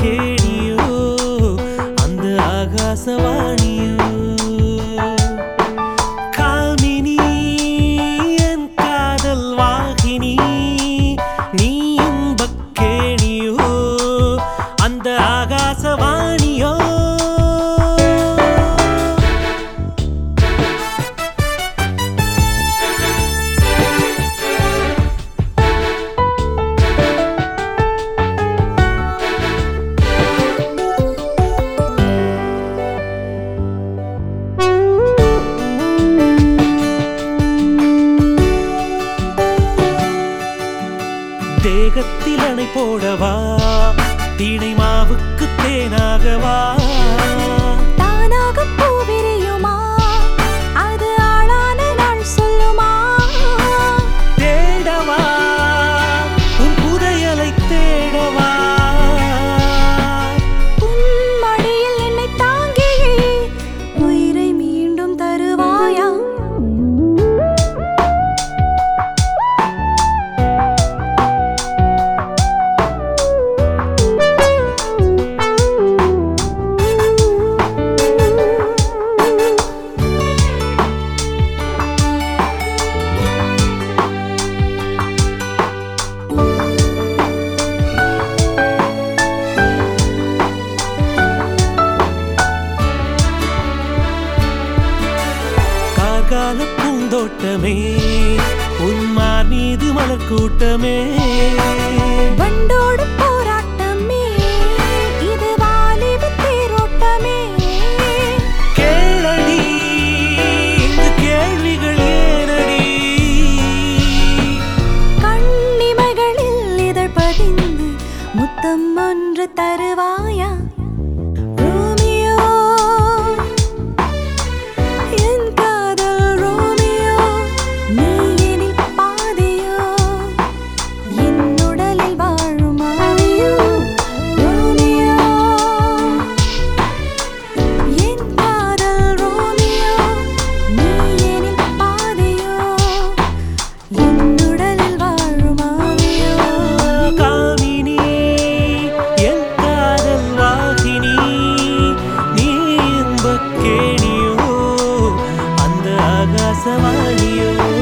கேணியோ அந்த ஆகாசவாணியோ காமினி என் காதல் வாகினி நீ இன்பக் கேணியோ அந்த ஆகாசவாணியோ தேகத்தில் அணை போடவா தீனை மாவுக்கு தேனாகவா தானாக பூ விரியுமா அது ஆளான நாள் சொல்லுமா தேடவா உன் புதையலை தேடவா உன் மடியில் என்னை தாங்கியே உயிரை மீண்டும் தருவாயா கார்கால பூந்தோட்டமே உன்மார் மீது மலர் கூட்டமே வண்டோடு போராட்டமே இது வாலிப தேரோட்டமே கேளடி இந்த கேள்விகள் ஏனடி கண்ணிமைகளில் இதழ் பதிந்து முத்தம் ஒன்று தருவாயா ரோமியோ என் காதல் ரோமியோ நீ எனில் பாதியோ என் உடலில் வாழும் ஆவியோ ரோமியோ என் காதல் ரோமியோ நீ எனில் பாதியோ என் உடலில் வாழும் ஆவியோ காமினி என் காதல் வாகினி நீ இன்பக் கேணியோ அந்த ஆகாசவாணியோ